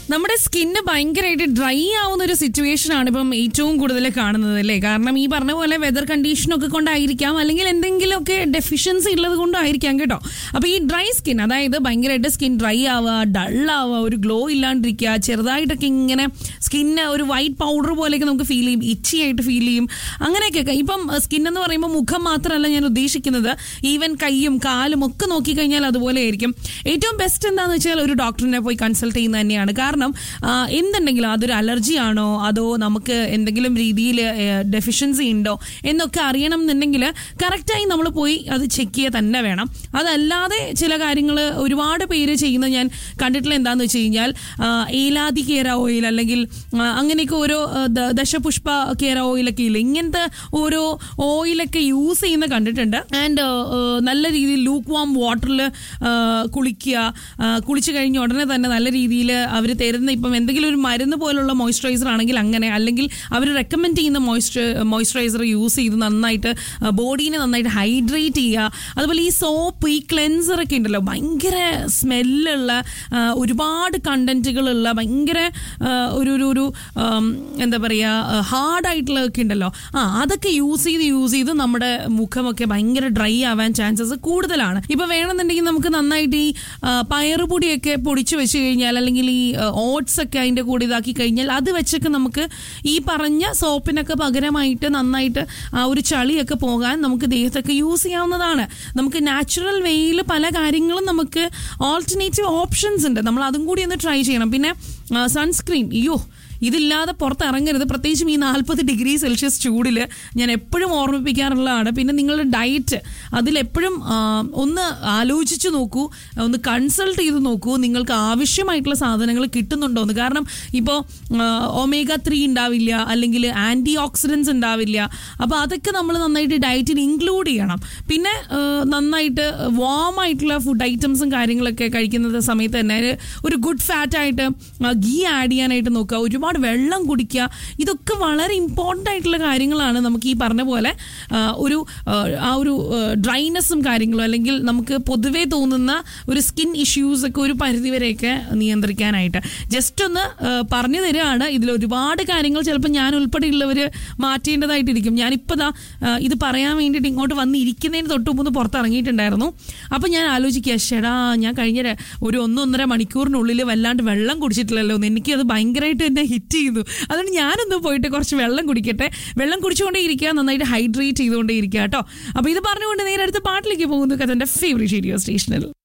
നമ്മുടെ സ്കിന്ന് ഭയങ്കരമായിട്ട് ഡ്രൈ ആവുന്ന ഒരു സിറ്റുവേഷൻ ആണ് ഇപ്പം ഏറ്റവും കൂടുതൽ കാണുന്നത് അല്ലേ കാരണം ഈ പറഞ്ഞ പോലെ വെതർ കണ്ടീഷനൊക്കെ കൊണ്ടായിരിക്കാം അല്ലെങ്കിൽ എന്തെങ്കിലുമൊക്കെ ഡെഫിഷ്യൻസി ഉള്ളത് കൊണ്ടായിരിക്കാം കേട്ടോ അപ്പൊ ഈ ഡ്രൈ സ്കിൻ അതായത് ഭയങ്കരമായിട്ട് സ്കിൻ ഡ്രൈ ആവുക ഡൾ ആവുക ഒരു ഗ്ലോ ഇല്ലാണ്ടിരിക്കുക ചെറുതായിട്ടൊക്കെ ഇങ്ങനെ സ്കിന്ന് ഒരു വൈറ്റ് പൗഡർ പോലെയൊക്കെ നമുക്ക് ഫീൽ ചെയ്യും ഇച്ചി ആയിട്ട് ഫീൽ ചെയ്യും അങ്ങനെയൊക്കെ ഇപ്പം സ്കിൻ എന്ന് പറയുമ്പോൾ മുഖം മാത്രമല്ല ഞാൻ ഉദ്ദേശിക്കുന്നത് ഈവൻ കൈയും കാലും ഒക്കെ നോക്കിക്കഴിഞ്ഞാൽ അതുപോലെ ആയിരിക്കും ഏറ്റവും ബെസ്റ്റ് എന്താണെന്ന് വെച്ചാൽ ഒരു ഡോക്ടറിനെ പോയി കൺസൾട്ട് ചെയ്യുന്നത് തന്നെയാണ് കാരണം ആ, എന്തുണ്ടെങ്കിലും അതൊരു അലർജി ആണോ അതോ നമുക്ക് എന്തെങ്കിലും രീതിയിൽ ഡെഫിഷ്യൻസി ഉണ്ടോ എന്നൊക്കെ അറിയണം എന്നുണ്ടെങ്കിൽ കറക്റ്റായി നമ്മൾ പോയി അത് ചെക്ക് ചെയ്യുക തന്നെ വേണം അതല്ലാതെ ചില കാര്യങ്ങൾ ഒരുപാട് പേര് ചെയ്യുന്നത് ഞാൻ കണ്ടിട്ടുള്ള എന്താണെന്ന് വെച്ച് കഴിഞ്ഞാൽ ആ, ഏലാതി കേര ഓയിൽ അല്ലെങ്കിൽ ആ, അങ്ങനെയൊക്കെ ഓരോ ആ, ദ- ദശപുഷ്പ കേര ഓയിലൊക്കെ ഇല്ല ഇങ്ങനത്തെ ഓരോ ഓയിലൊക്കെ യൂസ് ചെയ്യുന്ന കണ്ടിട്ടുണ്ട് ആൻഡ് നല്ല രീതിയിൽ ലൂക്ക് വാം വാട്ടറിൽ കുളിക്കുക ആ, കുളിച്ച് കഴിഞ്ഞ ഉടനെ തന്നെ നല്ല രീതിയിൽ അവർ തരുന്ന ഇപ്പം എന്തെങ്കിലും ഒരു മരുന്ന് പോലുള്ള മോയ്സ്ചറൈസർ ആണെങ്കിൽ അങ്ങനെ അല്ലെങ്കിൽ അവർ റെക്കമെൻഡ് ചെയ്യുന്ന മോയ്സ്ചർ മോയ്സ്ചറൈസർ യൂസ് ചെയ്ത് നന്നായിട്ട് ബോഡീനെ നന്നായിട്ട് ഹൈഡ്രേറ്റ് ചെയ്യുക അതുപോലെ ഈ സോപ്പ് ഈ ക്ലെൻസർ ഒക്കെ ഉണ്ടല്ലോ ഭയങ്കര സ്മെല്ലുള്ള ഒരുപാട് കണ്ടന്റുകളുള്ള ഭയങ്കര ആ, ഒരു ഒരു ഒരു ആം, എന്താ പറയുക ഹാർഡായിട്ടുള്ള ഒക്കെ ഉണ്ടല്ലോ ആ അതൊക്കെ യൂസ് ചെയ്ത് യൂസ് ചെയ്ത് നമ്മുടെ മുഖമൊക്കെ ഭയങ്കര ഡ്രൈ ആവാൻ ചാൻസസ് കൂടുതലാണ് ഇപ്പൊ വേണമെന്നുണ്ടെങ്കിൽ നമുക്ക് നന്നായിട്ട് ഈ ആ, പയറുപൊടിയൊക്കെ പൊടിച്ചു വെച്ച് കഴിഞ്ഞാൽ അല്ലെങ്കിൽ ഈ ഓട്സ് ഒക്കെ അതിന്റെ കൂടെ ഇതാക്കി കഴിഞ്ഞാൽ അത് വെച്ചൊക്കെ നമുക്ക് ഈ പറഞ്ഞ സോപ്പിനൊക്കെ പകരമായിട്ട് നന്നായിട്ട് ആ ഒരു ചളിയൊക്കെ പോകാൻ നമുക്ക് ദേഹത്തൊക്കെ യൂസ് ചെയ്യാവുന്നതാണ് നമുക്ക് നാച്ചുറൽ വേയിൽ പല കാര്യങ്ങളും നമുക്ക് ഓൾട്ടർനേറ്റീവ് ഓപ്ഷൻസ് ഉണ്ട് നമ്മൾ അതും കൂടി ഒന്ന് ട്രൈ ചെയ്യണം പിന്നെ സൺസ്ക്രീൻ അയ്യോ ഇതില്ലാതെ പുറത്തിറങ്ങരുത് പ്രത്യേകിച്ചും ഈ നാൽപ്പത് ഡിഗ്രി സെൽഷ്യസ് ചൂടിൽ ഞാൻ എപ്പോഴും ഓർമ്മിപ്പിക്കാറുള്ളതാണ് പിന്നെ നിങ്ങളുടെ ഡയറ്റ് അതിലെപ്പോഴും ആ, ഒന്ന് ആലോചിച്ച് നോക്കൂ ഒന്ന് കൺസൾട്ട് ചെയ്ത് നോക്കൂ നിങ്ങൾക്ക് ആവശ്യമായിട്ടുള്ള സാധനങ്ങൾ കിട്ടുന്നുണ്ടോ എന്ന് കാരണം ഇപ്പോൾ ഒമേഗ ത്രീ ഉണ്ടാവില്ല അല്ലെങ്കിൽ ആൻറ്റി ഓക്സിഡൻസ് ഉണ്ടാവില്ല അപ്പോൾ അതൊക്കെ നമ്മൾ നന്നായിട്ട് ഡയറ്റിൽ ഇൻക്ലൂഡ് ചെയ്യണം പിന്നെ ആ, നന്നായിട്ട് വാം ആയിട്ടുള്ള ഫുഡ് ഐറ്റംസും കാര്യങ്ങളൊക്കെ കഴിക്കുന്നത് സമയത്ത് തന്നെ ഒരു ഗുഡ് ഫാറ്റ് ആയിട്ട് ഗീ ആഡ് ചെയ്യാനായിട്ട് നോക്കുക ഒരുപാട് വെള്ളം കുടിക്കുക ഇതൊക്കെ വളരെ ഇമ്പോർട്ടൻ്റ് ആയിട്ടുള്ള കാര്യങ്ങളാണ് നമുക്ക് ഈ പറഞ്ഞ പോലെ ആ, ഒരു ആ, ആ ഒരു ഡ്രൈനെസ്സും കാര്യങ്ങളും അല്ലെങ്കിൽ നമുക്ക് പൊതുവേ തോന്നുന്ന ഒരു സ്കിൻ ഇഷ്യൂസ് ഒക്കെ ഒരു പരിധിവരെയൊക്കെ നിയന്ത്രിക്കാനായിട്ട് ജസ്റ്റ് ഒന്ന് ആ, പറഞ്ഞു തരികയാണ് ഇതിൽ ഒരുപാട് കാര്യങ്ങൾ ചിലപ്പോൾ ഞാൻ ഉൾപ്പെടെയുള്ളവർ മാറ്റേണ്ടതായിട്ടിരിക്കും ഞാനിപ്പോൾ ദാ ആ, ഇത് പറയാൻ വേണ്ടിയിട്ട് ഇങ്ങോട്ട് വന്ന് ഇരിക്കുന്നതിന് തൊട്ട് മുമ്പ് പുറത്തിറങ്ങിയിട്ടുണ്ടായിരുന്നു അപ്പം ഞാൻ ആലോചിക്കുക ഷെടാ ഞാൻ കഴിഞ്ഞ ര- ഒരു ഒന്നൊന്നര മണിക്കൂറിനുള്ളിൽ വല്ലാണ്ട് വെള്ളം കുടിച്ചിട്ടില്ലല്ലോ എന്ന് എനിക്കത് ഭയങ്കരമായിട്ട് എന്നെ ഹിറ്റ് ചെയ്തു അതുകൊണ്ട് ഞാനൊന്ന് പോയിട്ട് കുറച്ച് വെള്ളം കുടിക്കട്ടെ വെള്ളം കുടിച്ചുകൊണ്ടേ ഇരിക്കുക നന്നായിട്ട് ഹൈഡ്രേറ്റ് ചെയ്തുകൊണ്ടേ ഇരിക്കുക കേട്ടോ അപ്പോൾ ഇത് പറഞ്ഞുകൊണ്ട് നേരെ അടുത്ത പാട്ടിലേക്ക് പോകുന്നു കഥൻ്റെ ഫേവറേറ്റ് റേഡിയോ സ്റ്റേഷനിൽ